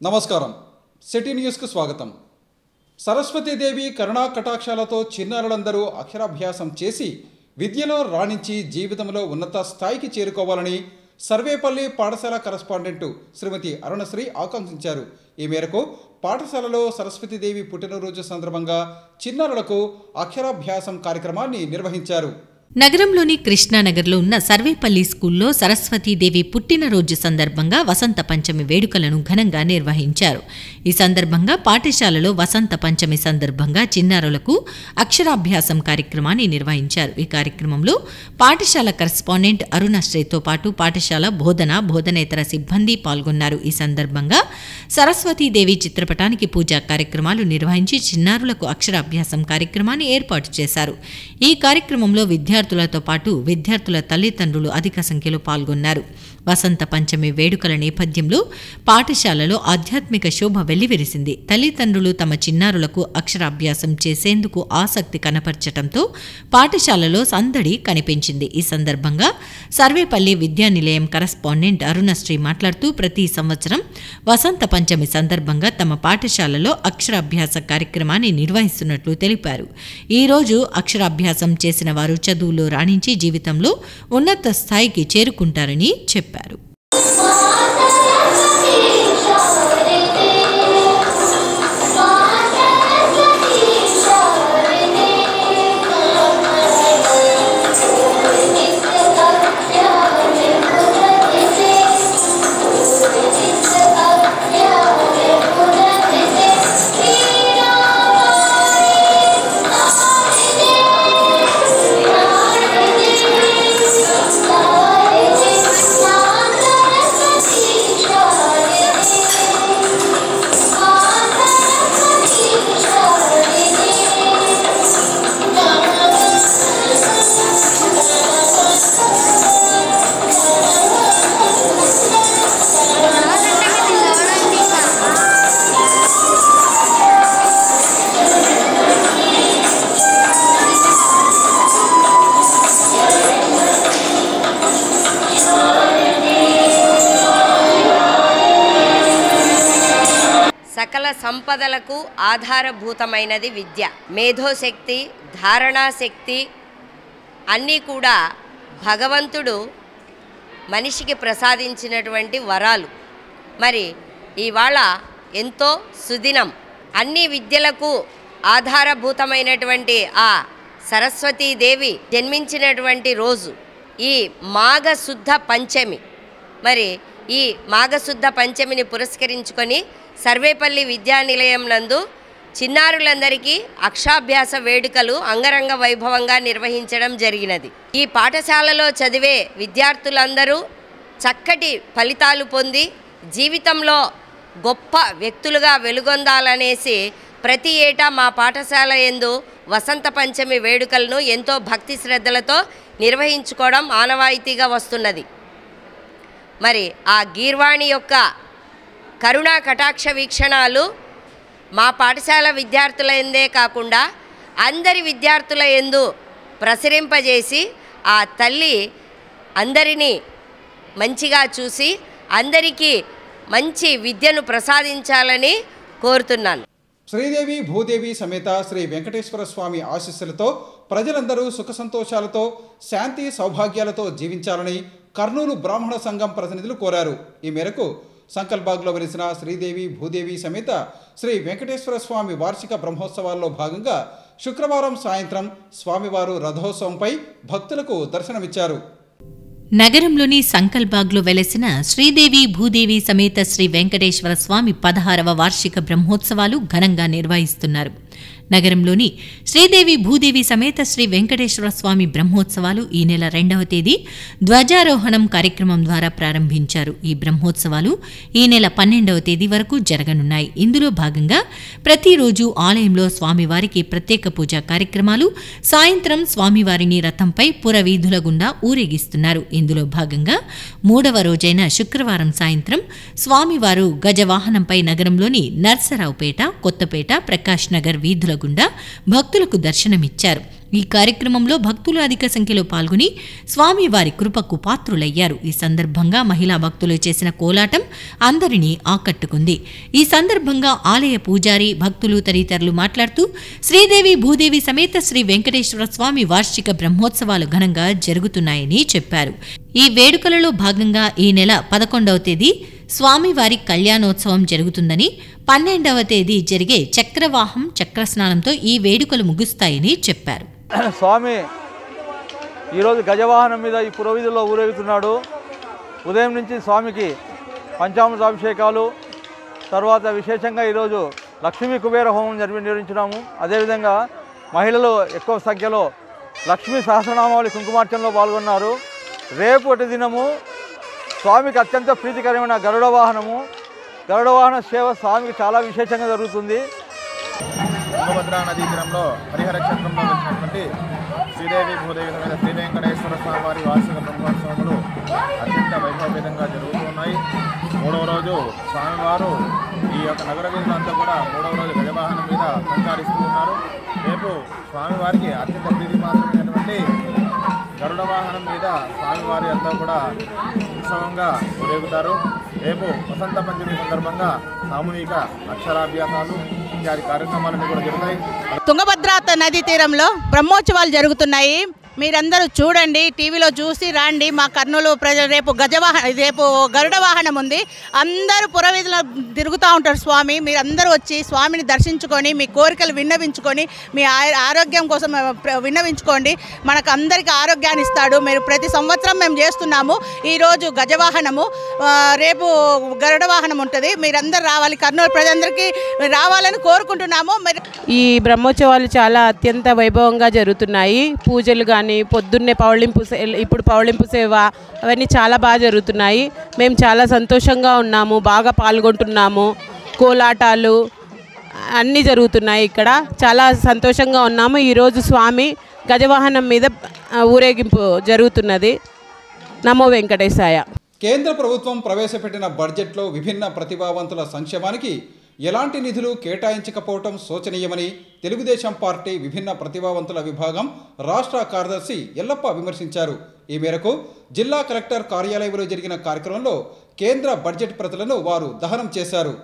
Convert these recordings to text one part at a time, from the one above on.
నమస్కారం సిటీ న్యూస్కు స్వాగతం సరస్వతీదేవి కరుణా కటాక్షాలతో చిన్నారులందరూ అక్షరాభ్యాసం చేసి విద్యలో రాణించి జీవితంలో ఉన్నత స్థాయికి చేరుకోవాలని సర్వేపల్లి పాఠశాల కరస్పాండెంట్ శ్రీమతి అరుణశ్రీ ఆకాంక్షించారు ఈ మేరకు పాఠశాలలో సరస్వతీదేవి పుట్టినరోజు సందర్భంగా చిన్నారులకు అక్షరాభ్యాసం కార్యక్రమాన్ని నిర్వహించారు నగరంలోని కృష్ణానగర్లో ఉన్న సర్వేపల్లి స్కూల్లో సరస్వతీదేవి పుట్టినరోజు సందర్భంగా వసంత పంచమి వేడుకలను ఘనంగా నిర్వహించారు ఈ సందర్భంగా పాఠశాలలో వసంత పంచమి సందర్భంగా చిన్నారులకు అక్షరాభ్యాసం కార్యక్రమాన్ని నిర్వహించారు ఈ కార్యక్రమంలో పాఠశాల కరస్పాండెంట్ అరుణశ్రీతో పాటు పాఠశాల బోధన బోధనేతర సిబ్బంది పాల్గొన్నారు ఈ సందర్భంగా సరస్వతీదేవి చిత్రపటానికి పూజా కార్యక్రమాలు నిర్వహించి చిన్నారులకు అక్షరాభ్యాసం కార్యక్రమాన్ని ఏర్పాటు చేశారు ఈ కార్యక్రమంలో విద్యార్థులతో పాటు విద్యార్థుల తల్లిదండ్రులు అధిక సంఖ్యలో పాల్గొన్నారు వసంత పంచమి వేడుకల నేపథ్యంలో పాఠశాలలో ఆధ్యాత్మిక శోభ వెల్లివిరిసింది తల్లిదండ్రులు తమ చిన్నారులకు అక్షరాభ్యాసం చేసేందుకు ఆసక్తి కనపరచడంతో పాఠశాలలో సందడి కనిపించింది ఈ సందర్భంగా సర్వేపల్లి విద్యానిలయం కరస్పాండెంట్ అరుణశ్రీ మాట్లాడుతూ ప్రతి సంవత్సరం వసంత పంచమి సందర్భంగా తమ పాఠశాలలో అక్షరాభ్యాస కార్యక్రమాన్ని నిర్వహిస్తున్నట్లు తెలిపారు ఈ రోజు అక్షరాభ్యాసం చేసిన వారు చదువులో రాణించి జీవితంలో ఉన్నత స్థాయికి చేరుకుంటారని చెప్పారు సకల సంపదలకు ఆధారభూతమైనది విద్య మేధోశక్తి ధారణాశక్తి అన్నీ కూడా భగవంతుడు మనిషికి ప్రసాదించినటువంటి వరాలు మరి ఇవాళ ఎంతో సుదినం అన్ని విద్యలకు ఆధారభూతమైనటువంటి ఆ సరస్వతీదేవి జన్మించినటువంటి రోజు ఈ మాఘశుద్ధ పంచమి మరి ఈ మాఘశుద్ధ పంచమిని పురస్కరించుకొని సర్వేపల్లి విద్యానిలయం నందు చిన్నారులందరికీ అక్షాభ్యాస వేడుకలు అంగరంగ వైభవంగా నిర్వహించడం జరిగినది ఈ పాఠశాలలో చదివే విద్యార్థులందరూ చక్కటి ఫలితాలు పొంది జీవితంలో గొప్ప వ్యక్తులుగా వెలుగొందాలనేసి ప్రతి ఏటా మా పాఠశాల ఎందు వసంత పంచమి వేడుకలను ఎంతో భక్తి శ్రద్ధలతో నిర్వహించుకోవడం ఆనవాయితీగా వస్తున్నది మరి ఆ గీర్వాణి యొక్క కరుణా కటాక్ష వీక్షణాలు మా పాఠశాల విద్యార్థుల ఎందే కాకుండా అందరి విద్యార్థుల ఎందు ప్రసరింపజేసి ఆ తల్లి అందరినీ మంచిగా చూసి అందరికీ మంచి విద్యను ప్రసాదించాలని కోరుతున్నాను శ్రీదేవి భూదేవి సమేత శ్రీ వెంకటేశ్వర స్వామి ఆశీస్సులతో ప్రజలందరూ సుఖ సంతోషాలతో శాంతి సౌభాగ్యాలతో జీవించాలని కర్నూలు బ్రాహ్మణ సంఘం ప్రతినిధులు కోరారు ఈ మేరకు సంకల్బాగ్లో వెలిసిన శ్రీదేవి భూదేవి సమేత శ్రీ వెంకటేశ్వర స్వామి వార్షిక బ్రహ్మోత్సవాల్లో భాగంగా శుక్రవారం సాయంత్రం స్వామివారు రథోత్సవంపై భక్తులకు దర్శనమిచ్చారు నగరంలోని సంకల్బాగ్లో వెలసిన శ్రీదేవి భూదేవి సమేత శ్రీ వెంకటేశ్వర స్వామి పదహారవ వార్షిక బ్రహ్మోత్సవాలు ఘనంగా నిర్వహిస్తున్నారు నగరంలోని శ్రీదేవి భూదేవి సమేత శ్రీ వెంకటేశ్వర స్వామి బ్రహ్మోత్సవాలు ఈ నెల రెండవ తేదీ ధ్వజారోహణం కార్యక్రమం ద్వారా ప్రారంభించారు ఈ బ్రహ్మోత్సవాలు ఈ నెల పన్నెండవ తేదీ వరకు జరగనున్నాయి ఇందులో భాగంగా ప్రతిరోజు ఆలయంలో స్వామివారికి ప్రత్యేక పూజా కార్యక్రమాలు సాయంత్రం స్వామివారిని రథంపై పురవీధుల గుండా ఊరేగిస్తున్నారు ఇందులో భాగంగా మూడవ రోజైన శుక్రవారం సాయంత్రం స్వామివారు గజవాహనంపై నగరంలోని నర్సరావుపేట కొత్తపేట ప్రకాష్ నగర్ వీధి వీధుల గుండా భక్తులకు దర్శనమిచ్చారు ఈ కార్యక్రమంలో భక్తులు అధిక సంఖ్యలో పాల్గొని స్వామివారి కృపకు పాత్రులయ్యారు ఈ సందర్భంగా మహిళా భక్తులు చేసిన కోలాటం అందరినీ ఆకట్టుకుంది ఈ సందర్భంగా ఆలయ పూజారి భక్తులు తదితరులు మాట్లాడుతూ శ్రీదేవి భూదేవి సమేత శ్రీ వెంకటేశ్వర స్వామి వార్షిక బ్రహ్మోత్సవాలు ఘనంగా జరుగుతున్నాయని చెప్పారు ఈ వేడుకలలో భాగంగా ఈ నెల పదకొండవ తేదీ స్వామివారి కళ్యాణోత్సవం జరుగుతుందని పన్నెండవ తేదీ జరిగే చక్రవాహం చక్రస్నానంతో ఈ వేడుకలు ముగుస్తాయని చెప్పారు స్వామి ఈరోజు గజవాహనం మీద ఈ పురోవిధుల్లో ఊరేగుతున్నాడు ఉదయం నుంచి స్వామికి పంచామృత అభిషేకాలు తర్వాత విశేషంగా ఈరోజు లక్ష్మీ కుబేర హోమం జరిపి నిర్వహించినాము అదేవిధంగా మహిళలు ఎక్కువ సంఖ్యలో లక్ష్మీ సహస్రనామావళి కుంకుమార్చనలో పాల్గొన్నారు రేపటి దినము స్వామికి అత్యంత ప్రీతికరమైన గరుడ వాహనము గరుడ వాహన సేవ స్వామికి చాలా విశేషంగా జరుగుతుంది తుంగభద్రా నదీ తీరంలో హరిహర క్షేత్రంలో వచ్చినటువంటి శ్రీదేవి భూదేవి సమేత శ్రీ వెంకటేశ్వర స్వామి వారి వార్షిక బ్రహ్మోత్సవములు అత్యంత వైభవపేతంగా జరుగుతూ ఉన్నాయి మూడవ రోజు స్వామివారు ఈ యొక్క నగర వీధులంతా కూడా మూడవ రోజు గజవాహనం మీద సంచారిస్తూ ఉన్నారు రేపు స్వామివారికి అత్యంత ప్రీతిపాత్రమైనటువంటి గరుడ వాహనం మీద స్వామివారి అంతా కూడా ఉత్సవంగా ఊరేగుతారు రేపు వసంత పంచమి సందర్భంగా సామూహిక అక్షరాభ్యాసాలు ఇత్యాది కార్యక్రమాలన్నీ కూడా జరుగుతాయి తుంగభద్ర నదీ తీరంలో బ్రహ్మోత్సవాలు జరుగుతున్నాయి మీరందరూ చూడండి టీవీలో చూసి రండి మా కర్నూలు ప్రజలు రేపు గజవాహన రేపు గరుడ వాహనం ఉంది అందరూ పురవీధిలో తిరుగుతూ ఉంటారు స్వామి మీరందరూ వచ్చి స్వామిని దర్శించుకొని మీ కోరికలు విన్నవించుకొని మీ ఆ- ఆరోగ్యం కోసం ప్ర- విన్నవించుకోండి మనకు అందరికీ ఆరోగ్యాన్ని ఇస్తాడు మీరు ప్రతి సంవత్సరం మేము చేస్తున్నాము ఈరోజు గజవాహనము ఆ, రేపు గరుడ వాహనం ఉంటుంది మీరందరూ రావాలి కర్నూలు ప్రజలందరికీ రావాలని కోరుకుంటున్నాము మరి ఈ బ్రహ్మోత్సవాలు చాలా అత్యంత వైభవంగా జరుగుతున్నాయి పూజలు కానీ పొద్దున్నే పౌళింపు సే- ఇప్పుడు పౌళింపు సేవ అవన్నీ చాలా బాగా జరుగుతున్నాయి మేము చాలా సంతోషంగా ఉన్నాము బాగా పాల్గొంటున్నాము కోలాటాలు అన్నీ జరుగుతున్నాయి ఇక్కడ చాలా సంతోషంగా ఉన్నాము ఈరోజు స్వామి గజవాహనం మీద ఆ, ఊరేగింపు జరుగుతున్నది నమో వెంకటేశాయ కేంద్ర ప్రభుత్వం ప్రవేశపెట్టిన బడ్జెట్లో విభిన్న ప్రతిభావంతుల సంక్షేమానికి ఎలాంటి నిధులు కేటాయించకపోవటం శోచనీయమని తెలుగుదేశం పార్టీ విభిన్న ప్రతిభావంతుల విభాగం రాష్ట్ర కార్యదర్శి ఎల్లప్ప విమర్శించారు ఈ మేరకు జిల్లా కలెక్టర్ కార్యాలయంలో జరిగిన కార్యక్రమంలో కేంద్ర బడ్జెట్ ప్రతులను వారు దహనం చేశారు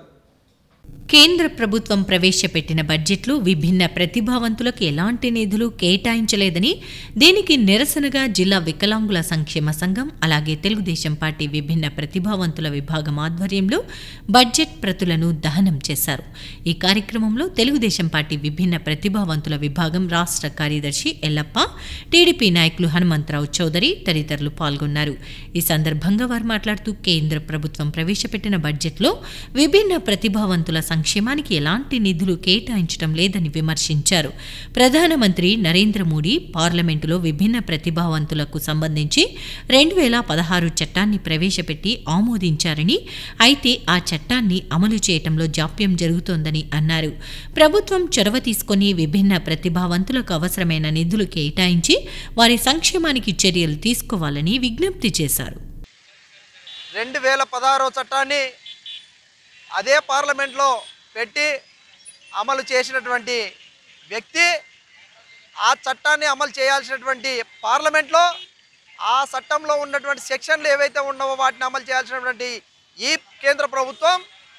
కేంద్ర ప్రభుత్వం ప్రవేశపెట్టిన బడ్జెట్లో విభిన్న ప్రతిభావంతులకు ఎలాంటి నిధులు కేటాయించలేదని దీనికి నిరసనగా జిల్లా వికలాంగుల సంక్షేమ సంఘం అలాగే తెలుగుదేశం పార్టీ విభిన్న ప్రతిభావంతుల విభాగం ఆధ్వర్యంలో బడ్జెట్ ప్రతులను దహనం చేశారు ఈ కార్యక్రమంలో తెలుగుదేశం పార్టీ విభిన్న ప్రతిభావంతుల విభాగం రాష్ట్ర కార్యదర్శి ఎల్లప్ప టీడీపీ నాయకులు హనుమంతరావు చౌదరి తదితరులు పాల్గొన్నారు ఈ సందర్భంగా వారు మాట్లాడుతూ కేంద్ర ప్రభుత్వం ప్రవేశపెట్టిన బడ్జెట్లో విభిన్న ప్రతిభావంతుల సంక్షేమానికి ఎలాంటి నిధులు కేటాయించడం లేదని విమర్శించారు ప్రధానమంత్రి నరేంద్ర మోడీ పార్లమెంటులో విభిన్న ప్రతిభావంతులకు సంబంధించి రెండు వేల పదహారు చట్టాన్ని ప్రవేశపెట్టి ఆమోదించారని అయితే ఆ చట్టాన్ని అమలు చేయటంలో జాప్యం జరుగుతోందని అన్నారు ప్రభుత్వం చొరవ తీసుకొని విభిన్న ప్రతిభావంతులకు అవసరమైన నిధులు కేటాయించి వారి సంక్షేమానికి చర్యలు తీసుకోవాలని విజ్ఞప్తి చేశారు రెండు వేల పదహారో చట్టాన్ని అదే పార్లమెంట్లో పెట్టి అమలు చేసినటువంటి వ్యక్తి ఆ చట్టాన్ని అమలు చేయాల్సినటువంటి పార్లమెంట్లో ఆ చట్టంలో ఉన్నటువంటి సెక్షన్లు ఏవైతే ఉన్నావో వాటిని అమలు చేయాల్సినటువంటి ఈ కేంద్ర ప్రభుత్వం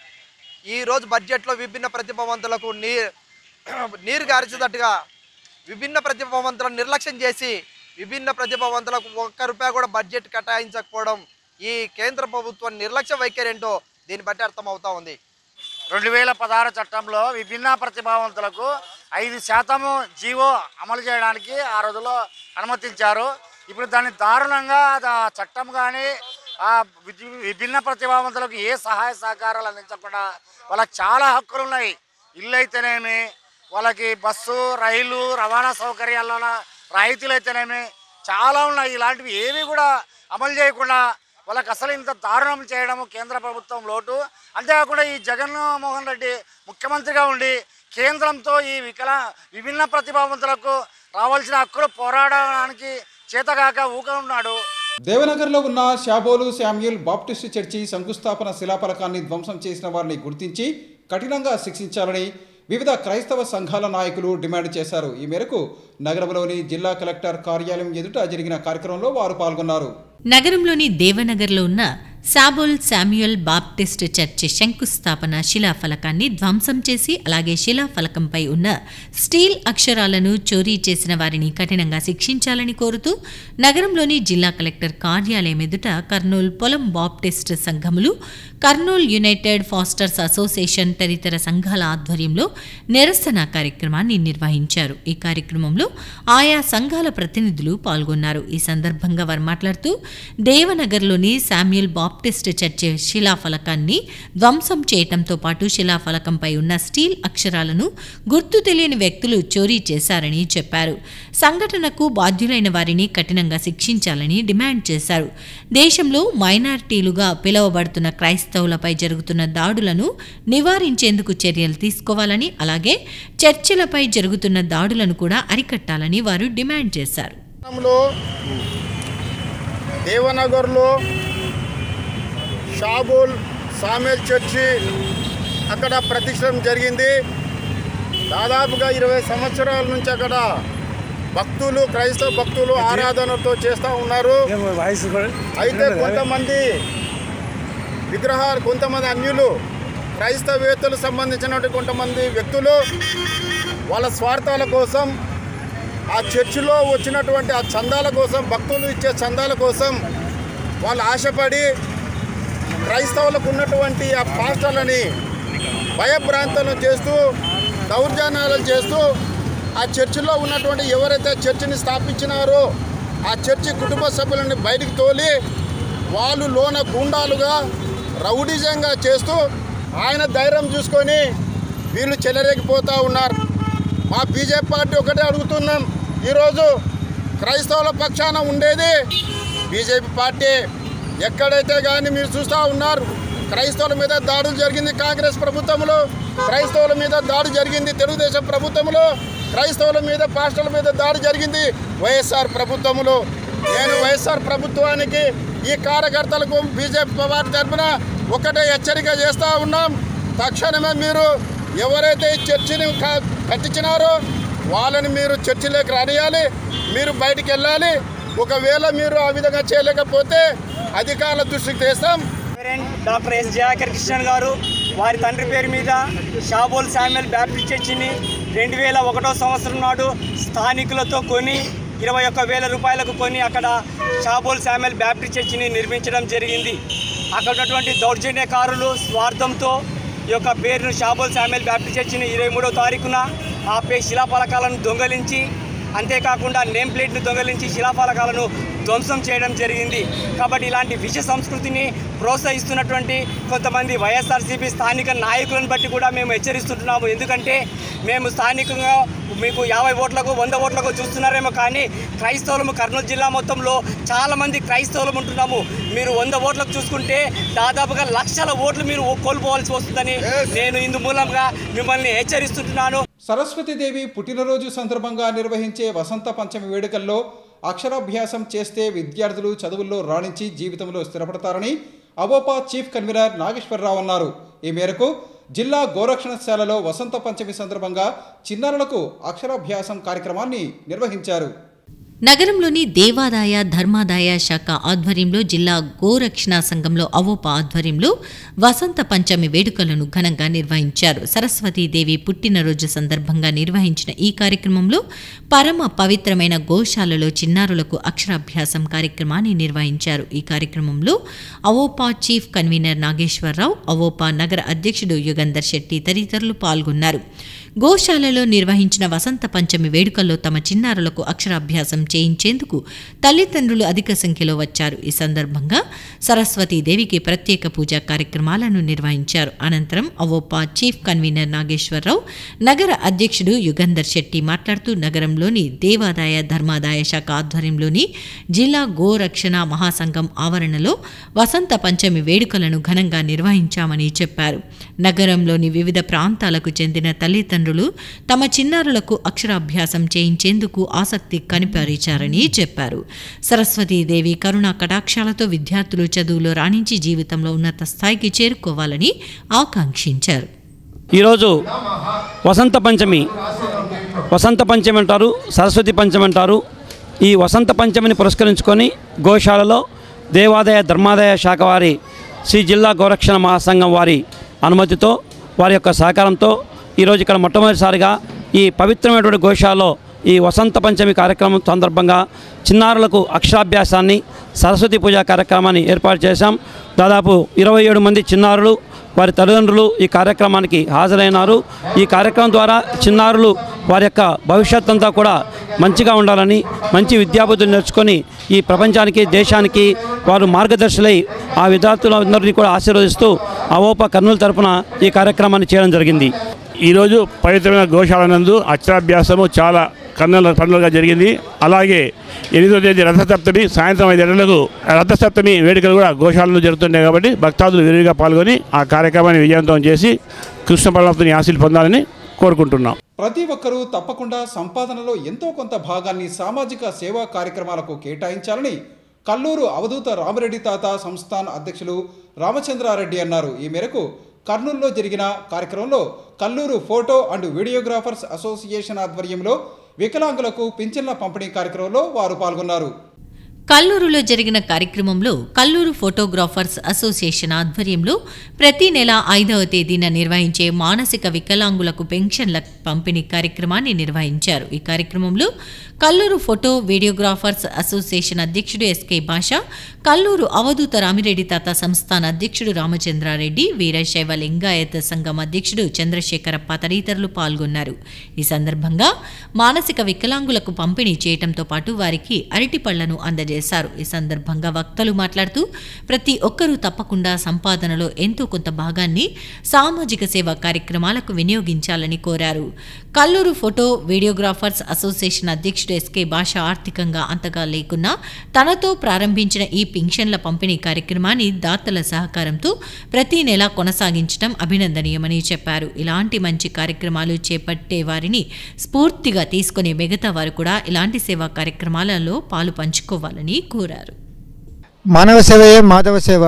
ఈరోజు బడ్జెట్లో విభిన్న ప్రతిభావంతులకు నీ నీరు గారిచేటట్టుగా విభిన్న ప్రతిభావంతులను నిర్లక్ష్యం చేసి విభిన్న ప్రతిభావంతులకు ఒక్క రూపాయి కూడా బడ్జెట్ కేటాయించకపోవడం ఈ కేంద్ర ప్రభుత్వం నిర్లక్ష్య వైఖరి ఏంటో దీన్ని బట్టి అర్థమవుతా ఉంది రెండు వేల పదహారు చట్టంలో విభిన్న ప్రతిభావంతులకు ఐదు శాతము జీవో అమలు చేయడానికి ఆ రోజుల్లో అనుమతించారు ఇప్పుడు దాన్ని దారుణంగా ఆ చట్టం కానీ ఆ విధి- విభిన్న ప్రతిభావంతులకు ఏ సహాయ సహకారాలు అందించకుండా వాళ్ళకి చాలా హక్కులు ఉన్నాయి ఇల్లు అయితేనేమి వాళ్ళకి బస్సు రైలు రవాణా సౌకర్యాల రాయితీలు అయితేనేమి చాలా ఉన్నాయి ఇలాంటివి ఏవి కూడా అమలు చేయకుండా వాళ్ళకి అసలు ఇంత దారుణం చేయడము కేంద్ర ప్రభుత్వం లోటు అంతేకాకుండా ఈ జగన్మోహన్ రెడ్డి ముఖ్యమంత్రిగా ఉండి కేంద్రంతో ఈ వికల విభిన్న ప్రతిభావంతులకు రావాల్సిన హక్కులు పోరాడడానికి చేతగాక ఊక ఉన్నాడు దేవనగర్లో ఉన్న షాబోలు శామ్యూల్ బాప్టిస్టు చర్చి శంకుస్థాపన శిలాఫలకాన్ని ధ్వంసం చేసిన వారిని గుర్తించి కఠినంగా శిక్షించాలని వివిధ క్రైస్తవ సంఘాల నాయకులు డిమాండ్ చేశారు ఈ మేరకు నగరంలోని జిల్లా కలెక్టర్ కార్యాలయం ఎదుట జరిగిన కార్యక్రమంలో వారు పాల్గొన్నారు నగరంలోని దేవనగర్లో ఉన్న సాబోల్ శామ్యుయల్ బాప్టిస్ట్ చర్చి శంకుస్థాపన శిలాఫలకాన్ని ధ్వంసం చేసి అలాగే శిలాఫలకంపై ఉన్న స్టీల్ అక్షరాలను చోరీ చేసిన వారిని కఠినంగా శిక్షించాలని కోరుతూ నగరంలోని జిల్లా కలెక్టర్ కార్యాలయం ఎదుట కర్నూలు పొలం బాప్టిస్ట్ సంఘములు కర్నూలు యునైటెడ్ ఫాస్టర్స్ అసోసియేషన్ తదితర సంఘాల ఆధ్వర్యంలో నిరసన కార్యక్రమాన్ని నిర్వహించారు ఈ కార్యక్రమంలో ఆయా సంఘాల ప్రతినిధులు పాల్గొన్నారు ఈ సందర్భంగా వారు మాట్లాడుతూ దేవనగర్లోని శామ్యుల్ బాప్టిస్ట్ చర్చి శిలాఫలకాన్ని ధ్వంసం చేయటంతో పాటు శిలాఫలకంపై ఉన్న స్టీల్ అక్షరాలను గుర్తు తెలియని వ్యక్తులు చోరీ చేశారని చెప్పారు సంఘటనకు బాధ్యులైన వారిని కఠినంగా శిక్షించాలని డిమాండ్ చేశారు దేశంలో మైనారిటీలుగా పిలువబడుతున్న క్రైస్తవులపై జరుగుతున్న దాడులను నివారించేందుకు చర్యలు తీసుకోవాలని అలాగే చర్చిలపై జరుగుతున్న దాడులను కూడా అరికట్టాలని వారు డిమాండ్ చేశారు లో దేవనగర్లో షాబుల్ సామేల్ చర్చి అక్కడ ప్రతిష్టం జరిగింది దాదాపుగా ఇరవై సంవత్సరాల నుంచి అక్కడ భక్తులు క్రైస్తవ భక్తులు ఆరాధనతో చేస్తూ ఉన్నారు అయితే కొంతమంది విగ్రహాలు కొంతమంది అన్యులు క్రైస్తవేత్తలు సంబంధించినటువంటి కొంతమంది వ్యక్తులు వాళ్ళ స్వార్థాల కోసం ఆ చర్చిలో వచ్చినటువంటి ఆ చందాల కోసం భక్తులు ఇచ్చే చందాల కోసం వాళ్ళు ఆశపడి క్రైస్తవులకు ఉన్నటువంటి ఆ పాస్టర్లని భయభ్రాంతలను చేస్తూ దౌర్జన్యాలు చేస్తూ ఆ చర్చిలో ఉన్నటువంటి ఎవరైతే చర్చిని స్థాపించినారో ఆ చర్చి కుటుంబ సభ్యులని బయటికి తోలి వాళ్ళు లోన గుండాలుగా రౌడిజంగా చేస్తూ ఆయన ధైర్యం చూసుకొని వీళ్ళు చెలరేగిపోతూ ఉన్నారు మా బీజేపీ పార్టీ ఒకటే అడుగుతున్నాం ఈరోజు క్రైస్తవుల పక్షాన ఉండేది బీజేపీ పార్టీ ఎక్కడైతే కానీ మీరు చూస్తూ ఉన్నారు క్రైస్తవుల మీద దాడులు జరిగింది కాంగ్రెస్ ప్రభుత్వంలో క్రైస్తవుల మీద దాడి జరిగింది తెలుగుదేశం ప్రభుత్వంలో క్రైస్తవుల మీద పాస్టర్ల మీద దాడి జరిగింది వైఎస్ఆర్ ప్రభుత్వంలో నేను వైఎస్ఆర్ ప్రభుత్వానికి ఈ కార్యకర్తలకు బీజేపీ పార్టీ తరఫున ఒకటే హెచ్చరిక చేస్తూ ఉన్నాం తక్షణమే మీరు ఎవరైతే ఈ చర్చిని క- కట్టించినారో వాళ్ళని మీరు చర్చిలోకి రానియాలి మీరు బయటికి వెళ్ళాలి ఒకవేళ మీరు ఆ విధంగా చేయలేకపోతే అధికారుల దృష్టికి తెస్తాం reverend doctor S Jayakar Krishnan గారు వారి తండ్రి పేరు మీద షాబోల్ శామ్యుల్ బ్యాప్టిస్ట్ చర్చిని రెండు వేల ఒకటో సంవత్సరం నాడు స్థానికులతో కొని ఇరవై ఒక్క వేల రూపాయలకు కొని అక్కడ షాబోల్ శామ్యుల్ బ్యాప్టిస్ట్ చర్చిని నిర్మించడం జరిగింది అక్కడ ఉన్నటువంటి దౌర్జన్యకారులు స్వార్థంతో ఈ యొక్క పేరును షాబోల్ శామ్యుల్ బ్యాప్టిస్ట్ చర్చిని ఇరవై మూడో తారీఖున ఆ పే శిలాఫలకాలను దొంగలించి అంతేకాకుండా నేమ్ ప్లేట్ను దొంగలించి శిలాఫలకాలను ధ్వంసం చేయడం జరిగింది కాబట్టి ఇలాంటి విష సంస్కృతిని ప్రోత్సహిస్తున్నటువంటి కొంతమంది వైఎస్ఆర్సీపీ స్థానిక నాయకులను బట్టి కూడా మేము హెచ్చరిస్తుంటున్నాము ఎందుకంటే మేము స్థానికంగా మీకు యాభై ఓట్లకు వంద ఓట్లకు చూస్తున్నారేమో కానీ క్రైస్తవులము కర్నూలు జిల్లా మొత్తంలో చాలామంది క్రైస్తవులు ఉంటున్నాము మీరు వంద ఓట్లకు చూసుకుంటే దాదాపుగా లక్షల ఓట్లు మీరు కోల్పోవాల్సి వస్తుందని నేను ఇందు మూలంగా మిమ్మల్ని హెచ్చరిస్తుంటున్నాను సరస్వతీదేవి పుట్టినరోజు సందర్భంగా నిర్వహించే వసంత పంచమి వేడుకల్లో అక్షరాభ్యాసం చేస్తే విద్యార్థులు చదువుల్లో రాణించి జీవితంలో స్థిరపడతారని అవోపా చీఫ్ కన్వీనర్ నాగేశ్వరరావు అన్నారు ఈ మేరకు జిల్లా గోరక్షణశాలలో వసంత పంచమి సందర్భంగా చిన్నారులకు అక్షరాభ్యాసం కార్యక్రమాన్ని నిర్వహించారు నగరంలోని దేవాదాయ ధర్మాదాయ శాఖ ఆధ్వర్యంలో జిల్లా గోరక్షణ సంఘంలో అవోప ఆధ్వర్యంలో వసంత పంచమి వేడుకలను ఘనంగా నిర్వహించారు సరస్వతీదేవి పుట్టినరోజు సందర్భంగా నిర్వహించిన ఈ కార్యక్రమంలో పరమ పవిత్రమైన గోశాలలో చిన్నారులకు అక్షరాభ్యాసం కార్యక్రమాన్ని నిర్వహించారు ఈ కార్యక్రమంలో అవోపా చీఫ్ కన్వీనర్ నాగేశ్వరరావు అవోపా నగర అధ్యక్షుడు యుగంధర్ శెట్టి తదితరులు పాల్గొన్నారు గోశాలలో నిర్వహించిన వసంత పంచమి వేడుకల్లో తమ చిన్నారులకు అక్షరాభ్యాసం చేయించేందుకు తల్లిదండ్రులు అధిక సంఖ్యలో వచ్చారు ఈ సందర్భంగా సరస్వతీదేవికి ప్రత్యేక పూజా కార్యక్రమాలను నిర్వహించారు అనంతరం అవోపా చీఫ్ కన్వీనర్ నాగేశ్వరరావు నగర అధ్యక్షుడు యుగంధర్ శెట్టి మాట్లాడుతూ నగరంలోని దేవాదాయ ధర్మాదాయ శాఖ ఆధ్వర్యంలోని జిల్లా గోరక్షణ మహాసంఘం ఆవరణలో వసంత పంచమి వేడుకలను ఘనంగా నిర్వహించామని చెప్పారు నగరంలోని వివిధ ప్రాంతాలకు చెందిన తల్లిదండ్రులు తమ చిన్నారులకు అక్షరాభ్యాసం చేయించేందుకు ఆసక్తి కనిపరిచారని చెప్పారు సరస్వతీదేవి కరుణా కటాక్షాలతో విద్యార్థులు చదువులో రాణించి జీవితంలో ఉన్నత స్థాయికి చేరుకోవాలని ఆకాంక్షించారు ఈరోజు వసంత పంచమి వసంత పంచమి అంటారు సరస్వతి పంచమి అంటారు ఈ వసంత పంచమిని పురస్కరించుకొని గోశాలలో దేవాదాయ ధర్మాదాయ శాఖ వారి శ్రీ జిల్లా గోరక్షణ మహాసంఘం వారి అనుమతితో వారి యొక్క సహకారంతో ఈరోజు ఇక్కడ మొట్టమొదటిసారిగా ఈ పవిత్రమైనటువంటి గోశాలలో ఈ వసంత పంచమి కార్యక్రమం సందర్భంగా చిన్నారులకు అక్షరాభ్యాసాన్ని సరస్వతి పూజ కార్యక్రమాన్ని ఏర్పాటు చేశాం దాదాపు ఇరవై ఏడు మంది చిన్నారులు వారి తల్లిదండ్రులు ఈ కార్యక్రమానికి హాజరైనారు ఈ కార్యక్రమం ద్వారా చిన్నారులు వారి యొక్క భవిష్యత్ అంతా కూడా మంచిగా ఉండాలని మంచి విద్యాబుద్ధులు నేర్చుకొని ఈ ప్రపంచానికి దేశానికి వారు మార్గదర్శులై ఆ విద్యార్థులందరినీ కూడా ఆశీర్వదిస్తూ అవోప కర్నూలు తరపున ఈ కార్యక్రమాన్ని చేయడం జరిగింది ఈరోజు పవిత్రమైన గోశాల నందు అక్షరాభ్యాసము చాలా కన్నుల పండుగగా జరిగింది అలాగే ఎనిమిదో తేదీ రథసప్తమి సాయంత్రం ఐదు గంటలకు రథసప్తమి వేడుకలు కూడా గోశాలలో జరుగుతున్నాయి కాబట్టి భక్తాదులు విరివిగా పాల్గొని ఆ కార్యక్రమాన్ని విజయవంతం చేసి కృష్ణ పరమాత్మని ఆశీలు పొందాలని కోరుకుంటున్నాం ప్రతి ఒక్కరూ తప్పకుండా సంపాదనలో ఎంతో కొంత భాగాన్ని సామాజిక సేవా కార్యక్రమాలకు కేటాయించాలని కల్లూరు అవధూత రామరెడ్డి తాత సంస్థాన్ అధ్యక్షులు రామచంద్రారెడ్డి అన్నారు ఈ మేరకు కర్నూలులో జరిగిన కార్యక్రమంలో Kallur photo and videographers association ఆధ్వర్యంలో వికలాంగులకు పింఛన్ల పంపిణీ కార్యక్రమంలో వారు పాల్గొన్నారు కల్లూరులో జరిగిన కార్యక్రమంలో కల్లూరు ఫోటోగ్రాఫర్స్ అసోసియేషన్ ఆధ్వర్యంలో ప్రతి నెల ఐదవ తేదీన నిర్వహించే మానసిక వికలాంగులకు పెన్షన్ల పంపిణీ కార్యక్రమాన్ని నిర్వహించారు ఈ కార్యక్రమంలో కల్లూరు ఫోటో వీడియోగ్రాఫర్స్ అసోసియేషన్ అధ్యక్షుడు ఎస్కే భాష కల్లూరు అవధూత రామిరెడ్డి తాత సంస్థాన అధ్యక్షుడు రామచంద్రారెడ్డి వీరశైవ లింగాయత సంఘం అధ్యక్షుడు చంద్రశేఖరప్ప తదితరులు పాల్గొన్నారు ఈ సందర్భంగా మానసిక వికలాంగులకు పంపిణీ చేయటంతో పాటు వారికి అరటిపళ్లను అందజేశారు ఈ సందర్భంగా వక్తలు మాట్లాడుతూ ప్రతి ఒక్కరూ తప్పకుండా సంపాదనలో ఎంతో కొంత భాగాన్ని సామాజిక సేవా కార్యక్రమాలకు వినియోగించాలని కోరారు కల్లూరు ఫోటో వీడియోగ్రాఫర్స్ అసోసియేషన్ అధ్యక్షుడు ఎస్కే భాష ఆర్థికంగా అంతగా లేకున్నా తనతో ప్రారంభించిన ఈ పింఛన్ల పంపిణీ కార్యక్రమాన్ని దాతల సహకారంతో ప్రతి నెల కొనసాగించడం అభినందనీయమని చెప్పారు ఇలాంటి మంచి కార్యక్రమాలు చేపట్టే వారిని స్ఫూర్తిగా తీసుకునే మిగతా వారు కూడా ఇలాంటి సేవా కార్యక్రమాలలో పాలు పంచుకోవాలని కోరారు మానవ సేవయే మాధవ సేవ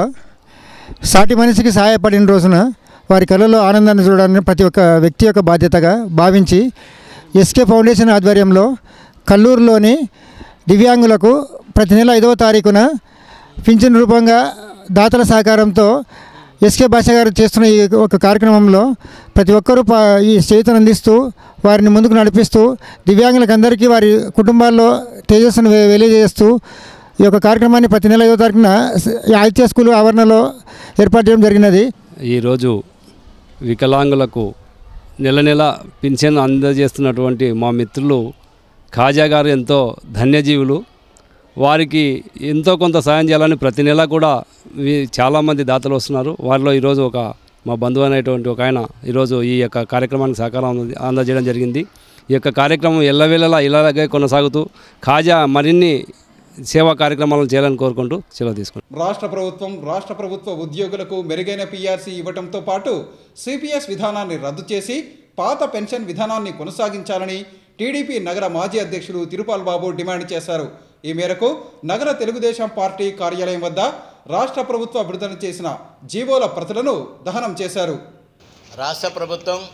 సాటి మనిషికి సహాయపడిన రోజున వారి కళలో ఆనందాన్ని చూడడానికి ప్రతి ఒక్క వ్యక్తి యొక్క బాధ్యతగా భావించి ఎస్కే ఫౌండేషన్ ఆధ్వర్యంలో కల్లూరులోని దివ్యాంగులకు ప్రతి నెల ఐదవ తారీఖున పింఛన్ రూపంగా దాతల సహకారంతో ఎస్కే భాష గారు చేస్తున్న ఈ ఒక కార్యక్రమంలో ప్రతి ఒక్కరూ పా ఈ చేతును అందిస్తూ వారిని ముందుకు నడిపిస్తూ దివ్యాంగులకు అందరికీ వారి కుటుంబాల్లో తేజస్సును వె- వెలియజేస్తూ ఈ యొక్క కార్యక్రమాన్ని ప్రతి నెల ఐదో తారీఖున స- ఈ ఆదిత్య స్కూల్ ఆవరణలో ఏర్పాటు చేయడం జరిగినది ఈరోజు వికలాంగులకు నెల నెల పింఛన్ అందజేస్తున్నటువంటి మా మిత్రులు ఖాజా గారు ఎంతో ధన్యజీవులు వారికి ఎంతో కొంత సాయం చేయాలని ప్రతి నెల కూడా వీ- చాలామంది దాతలు వస్తున్నారు వారిలో ఈరోజు ఒక మా బంధువు అనేటువంటి ఒక ఆయన ఈరోజు ఈ యొక్క కార్యక్రమానికి సహకారం అంద- అందజేయడం జరిగింది ఈ యొక్క కార్యక్రమం ఎల్లవేళలా ఇలాగే కొనసాగుతూ ఖాజా మరిన్ని సేవా కార్యక్రమాలను చేయాలని కోరుకుంటూ సెలవు తీసుకుంటాం రాష్ట్ర ప్రభుత్వం రాష్ట్ర ప్రభుత్వ ఉద్యోగులకు మెరుగైన పీఆర్సీ ఇవ్వడంతో పాటు సిపిఎస్ విధానాన్ని రద్దు చేసి పాత పెన్షన్ విధానాన్ని కొనసాగించాలని టీడీపీ నగర మాజీ అధ్యక్షులు తిరుపాల్ బాబు డిమాండ్ చేశారు ఈ మేరకు నగర తెలుగుదేశం పార్టీ కార్యాలయం వద్ద రాష్ట్ర ప్రభుత్వ విడుదల చేసిన జీవోల ప్రతులను దహనం చేశారు రాష్ట్ర ప్రభుత్వం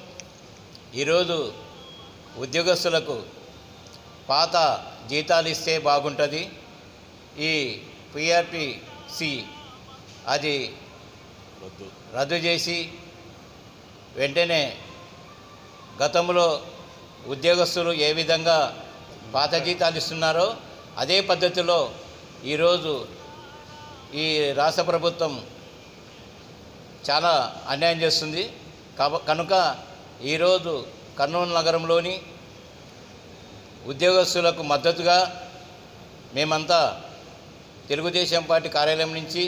ఈరోజు ఉద్యోగస్తులకు పాత జీతాలు ఇస్తే బాగుంటుంది ఈ పిఆర్పిసి అది రద్దు చేసి వెంటనే గతంలో ఉద్యోగస్తులు ఏ విధంగా పాత జీతాలు ఇస్తున్నారో అదే పద్ధతిలో ఈరోజు ఈ రాష్ట్ర ప్రభుత్వం చాలా అన్యాయం చేస్తుంది కాబ కనుక ఈరోజు కర్నూలు నగరంలోని ఉద్యోగస్తులకు మద్దతుగా మేమంతా తెలుగుదేశం పార్టీ కార్యాలయం నుంచి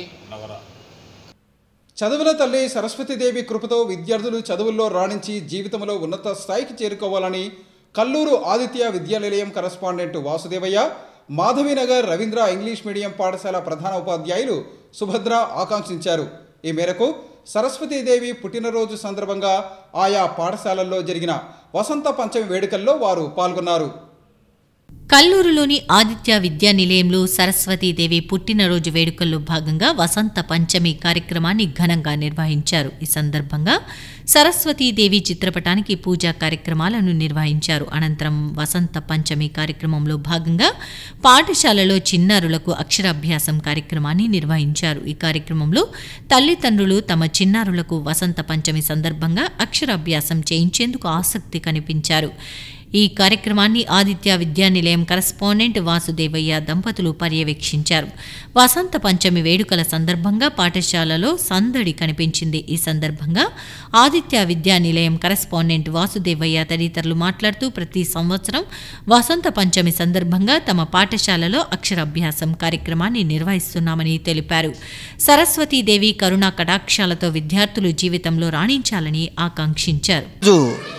చదువుల తల్లి సరస్వతీదేవి కృపతో విద్యార్థులు చదువుల్లో రాణించి జీవితంలో ఉన్నత స్థాయికి చేరుకోవాలని Kallur Aditya Vidyanilayam correspondent Vasudevaiah Madhavinagar Ravindra English medium పాఠశాల ప్రధాన ఉపాధ్యాయులు సుభద్ర ఆకాంక్షించారు ఈ మేరకు సరస్వతీదేవి పుట్టినరోజు సందర్భంగా ఆయా పాఠశాలల్లో జరిగిన వసంత పంచమి వేడుకల్లో వారు పాల్గొన్నారు కల్లూరులోని ఆదిత్య విద్యా నిలయంలో సరస్వతీదేవి పుట్టినరోజు వేడుకల్లో భాగంగా వసంత పంచమి కార్యక్రమాన్ని ఘనంగా నిర్వహించారు ఈ సందర్భంగా సరస్వతీదేవి చిత్రపటానికి పూజా కార్యక్రమాలను నిర్వహించారు అనంతరం వసంత పంచమి కార్యక్రమంలో భాగంగా పాఠశాలలో చిన్నారులకు అక్షరాభ్యాసం కార్యక్రమాన్ని నిర్వహించారు ఈ కార్యక్రమంలో తల్లిదండ్రులు తమ చిన్నారులకు వసంత పంచమి సందర్భంగా అక్షరాభ్యాసం చేయించేందుకు ఆసక్తి కనిపించారు ఈ కార్యక్రమాన్ని ఆదిత్య విద్యానిలయం కరస్పాండెంట్ వాసుదేవయ్య దంపతులు పర్యవేక్షించారు వసంత పంచమి వేడుకల సందర్భంగా పాఠశాలలో సందడి కనిపించింది ఈ సందర్భంగా ఆదిత్య విద్యానిలయం కరస్పాండెంట్ వాసుదేవయ్య తదితరులు మాట్లాడుతూ ప్రతి సంవత్సరం వసంత పంచమి సందర్భంగా తమ పాఠశాలలో అక్షరాభ్యాసం కార్యక్రమాన్ని నిర్వహిస్తున్నామని తెలిపారు సరస్వతీదేవి కరుణా కటాక్షాలతో విద్యార్థులు జీవితంలో రాణించాలని ఆకాంక్షించారు రోజు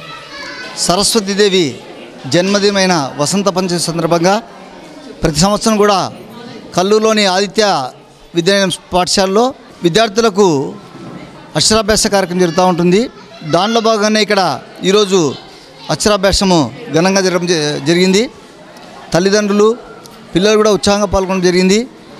సరస్వతీదేవి జన్మదినమైన వసంత పంచమి సందర్భంగా ప్రతి సంవత్సరం కూడా కల్లూరులోని ఆదిత్య విద్యాలయం పాఠశాలలో విద్యార్థులకు అక్షరాభ్యాస కార్యక్రమం జరుగుతూ ఉంటుంది దానిలో భాగంగానే ఇక్కడ ఈరోజు అక్షరాభ్యాసము ఘనంగా జరగడం జ- జరిగింది తల్లిదండ్రులు పిల్లలు కూడా ఉత్సాహంగా పాల్గొనడం జరిగింది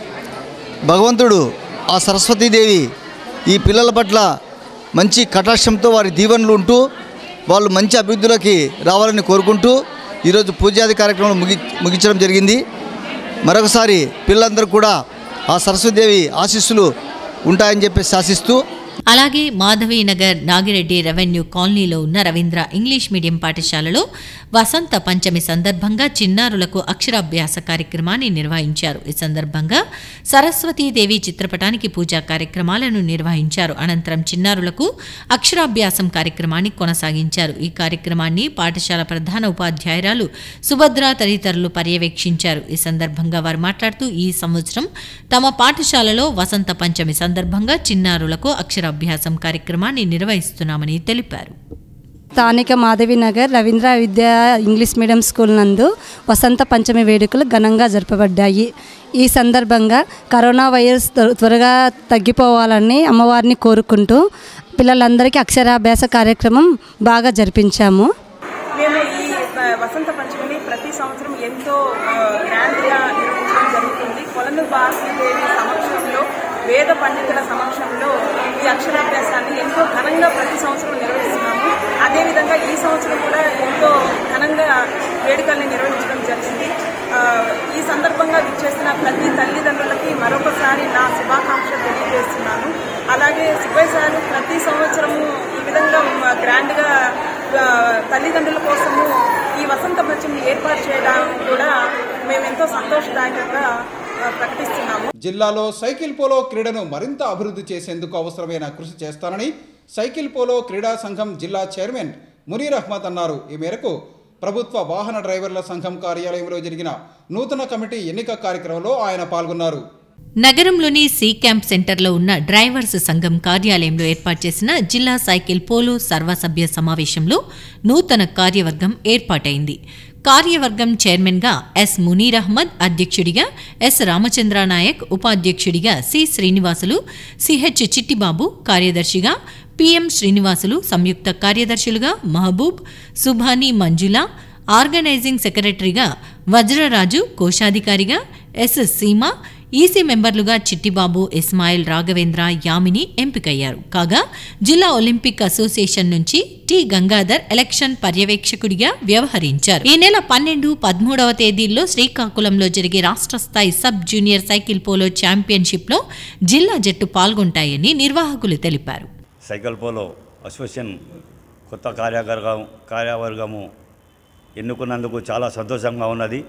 భగవంతుడు ఆ సరస్వతీదేవి ఈ పిల్లల పట్ల మంచి కటాక్షంతో వారి దీవెనలు ఉంటూ వాళ్ళు మంచి అభివృద్ధిలోకి రావాలని కోరుకుంటూ ఈరోజు పూజాది కార్యక్రమం ముగి ముగించడం జరిగింది మరొకసారి పిల్లలందరూ కూడా ఆ సరస్వతీదేవి ఆశీస్సులు ఉంటాయని చెప్పేసి ఆశిస్తూ అలాగే మాధవీనగర్ నాగిరెడ్డి రెవెన్యూ కాలనీలో ఉన్న రవీంద్ర ఇంగ్లీష్ మీడియం పాఠశాలలో వసంత పంచమి సందర్భంగా చిన్నారులకు అక్షరాభ్యాస కార్యక్రమాన్ని నిర్వహించారు ఈ సందర్భంగా సరస్వతీదేవి చిత్రపటానికి పూజా కార్యక్రమాలను నిర్వహించారు అనంతరం చిన్నారులకు అక్షరాభ్యాసం కార్యక్రమాన్ని కొనసాగించారు ఈ కార్యక్రమాన్ని పాఠశాల ప్రధాన ఉపాధ్యాయురాలు సుభద్ర తదితరులు పర్యవేక్షించారు ఈ సందర్భంగా వారు మాట్లాడుతూ ఈ సంవత్సరం తమ పాఠశాలలో వసంత పంచమి సందర్భంగా చిన్నారులకు అక్షరాభ్యాసం కార్యక్రమాన్ని నిర్వహిస్తున్నామని తెలిపారు స్థానిక మాధవీనగర్ రవీంద్ర విద్యా ఇంగ్లీష్ మీడియం స్కూల్ నందు వసంత పంచమి వేడుకలు ఘనంగా జరపబడ్డాయి ఈ సందర్భంగా కరోనా వైరస్ త్వ- త్వరగా తగ్గిపోవాలని అమ్మవారిని కోరుకుంటూ పిల్లలందరికీ అక్షరాభ్యాస కార్యక్రమం బాగా జరిపించాము మేము ఈ ప- వసంత పంచమిని ప్రతి సంవత్సరం ఎంతో ఆ, గ్రాండ్గా నిర్వహించడం జరుగుతుంది కొలను భారతీదేవి సమక్షంలో వేద పండితుల సమక్షంలో ఈ అక్షరాభ్యాసాన్ని ఎంతో ఘనంగా ప్రతి సంవత్సరం నిర్వహిస్తున్నాము అదేవిధంగా ఈ సంవత్సరం కూడా ఎంతో ఘనంగా వేడుకల్ని నిర్వహించడం జరిగింది ఆ, ఈ సందర్భంగా విచ్చేసిన ప్రతి తల్లిదండ్రులకి మరొకసారి నా శుభాకాంక్షలు తెలియజేస్తున్నాను అలాగే సుబ్బయ్య సార్ ప్రతి సంవత్సరము ఈ విధంగా మ- గ్రాండ్గా ఆ, తల్లిదండ్రుల కోసము ఈ వసంత పంచమి ఏర్పాటు చేయడం కూడా మేము ఎంతో సంతోషదాయకంగా ఆ, ప్రకటిస్తున్నాము జిల్లాలో సైకిల్ పోలో క్రీడను మరింత అభివృద్ధి చేసేందుకు అవసరమైన కృషి చేస్తానని సైకిల్ పోలో క్రీడా సంఘం జిల్లా చైర్మన్ మునీర్ అహ్మద్ అన్నారు ఈ మేరకు ప్రభుత్వ వాహన డ్రైవర్ల సంఘం కార్యాలయంలో జరిగిన నూతన కమిటీ ఎన్నిక కార్యక్రమంలో ఆయన పాల్గొన్నారు నగరంలోని సి క్యాంప్ సెంటర్లో ఉన్న డ్రైవర్స్ సంఘం కార్యాలయంలో ఏర్పాటు చేసిన జిల్లా సైకిల్ పోలో సర్వసభ్య సమావేశంలో నూతన కార్యవర్గం ఏర్పాటైంది కార్యవర్గం చైర్మన్గా ఎస్ మునీర్ అహ్మద్ అధ్యక్షుడిగా ఎస్ రామచంద్ర నాయక్ ఉపాధ్యక్షుడిగా సి శ్రీనివాసులు సిహెచ్ చిట్టిబాబు కార్యదర్శిగా పిఎం శ్రీనివాసులు సంయుక్త కార్యదర్శులుగా మహబూబ్ సుభాని మంజుల ఆర్గనైజింగ్ సెక్రటరీగా వజ్రరాజు కోశాధికారిగా ఎస్ సీమ ఈసీ మెంబర్లుగా చిట్టిబాబు ఇస్మాయిల్ రాఘవేంద్ర యామిని ఎంపికయ్యారు కాగా జిల్లా ఒలింపిక్ అసోసియేషన్ నుంచి టి గంగాధర్ ఎలక్షన్ పర్యవేక్షకుడిగా వ్యవహరించారు ఈ నెల పన్నెండు పదమూడవ తేదీల్లో శ్రీకాకుళంలో జరిగే రాష్ట్ర స్థాయి సబ్ జూనియర్ సైకిల్ పోలో ఛాంపియన్షిప్లో జిల్లా జట్టు పాల్గొంటాయని నిర్వాహకులు తెలిపారు సైకిల్ పోలో అసోసియేషన్ కొత్త కార్యవర్గం కార్యవర్గము ఎన్నుకున్నందుకు చాలా సంతోషంగా ఉన్నది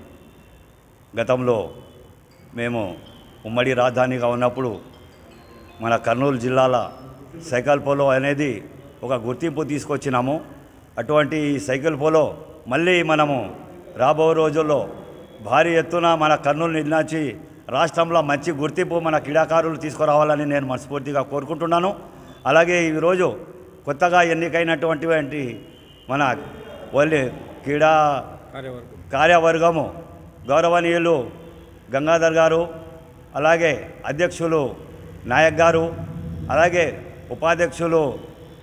గతంలో మేము ఉమ్మడి రాజధానిగా ఉన్నప్పుడు మన కర్నూలు జిల్లాల సైకిల్ పోలో అనేది ఒక గుర్తింపు తీసుకొచ్చినాము అటువంటి ఈ సైకిల్ పోలో మళ్ళీ మనము రాబో రోజుల్లో భారీ ఎత్తున మన కర్నూలు నిర్ణయించి రాష్ట్రంలో మంచి గుర్తింపు మన క్రీడాకారులు తీసుకురావాలని నేను మనస్ఫూర్తిగా కోరుకుంటున్నాను అలాగే ఈరోజు కొత్తగా ఎన్నికైనటువంటి మన ఓన్లీ క్రీడా కార్యవర్గము గౌరవనీయులు గంగాధర్ గారు అలాగే అధ్యక్షులు నాయక్ గారు అలాగే ఉపాధ్యక్షులు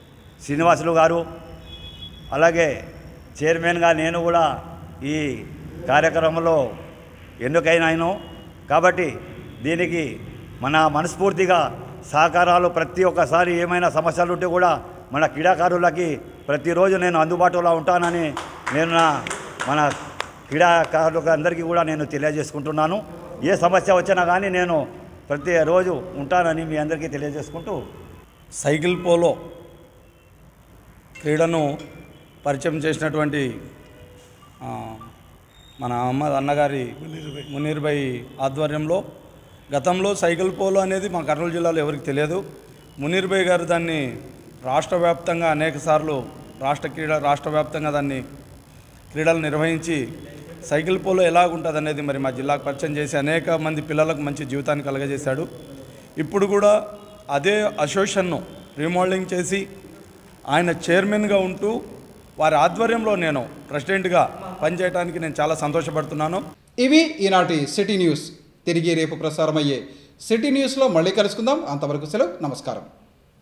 శ్రీనివాసులు గారు అలాగే చైర్మన్గా నేను కూడా ఈ కార్యక్రమంలో ఎన్నికైనాను కాబట్టి దీనికి మన మనస్ఫూర్తిగా సహకారాలు ప్రతి ఒక్కసారి ఏమైనా సమస్యలు ఉంటే కూడా మన క్రీడాకారులకి ప్రతిరోజు నేను అందుబాటులో ఉంటానని నేను నా మన క్రీడాకారులకు అందరికీ కూడా నేను తెలియజేసుకుంటున్నాను ఏ సమస్య వచ్చినా కానీ నేను ప్రతిరోజు ఉంటానని మీ అందరికీ తెలియజేసుకుంటూ సైకిల్ పోలో క్రీడను పరిచయం చేసినటువంటి ఆ, మన అహ్మద్ అన్నగారి మునీర్ భాయ్ ఆధ్వర్యంలో గతంలో సైకిల్ పోలో అనేది మా కర్నూలు జిల్లాలో ఎవరికి తెలియదు మునీర్ భాయ్ గారు దాన్ని రాష్ట్ర వ్యాప్తంగా అనేక సార్లు రాష్ట్ర క్రీడ రాష్ట్ర వ్యాప్తంగా దాన్ని క్రీడలు నిర్వహించి సైకిల్ పోలో ఎలాగుంటుంది అనేది మరి మా జిల్లాకు పరిచయం చేసి అనేక మంది పిల్లలకు మంచి జీవితాన్ని కలగజేశాడు ఇప్పుడు కూడా అదే అసోసియేషన్ను రీమోడలింగ్ చేసి ఆయన చైర్మన్గా ఉంటూ వారి ఆధ్వర్యంలో నేను ప్రెసిడెంట్గా పనిచేయడానికి నేను చాలా సంతోషపడుతున్నాను ఇవి ఈనాటి సిటీ న్యూస్ తిరిగి రేపు ప్రసారమయ్యే సిటీ న్యూస్లో మళ్ళీ కలుసుకుందాం అంతవరకు సెలవు నమస్కారం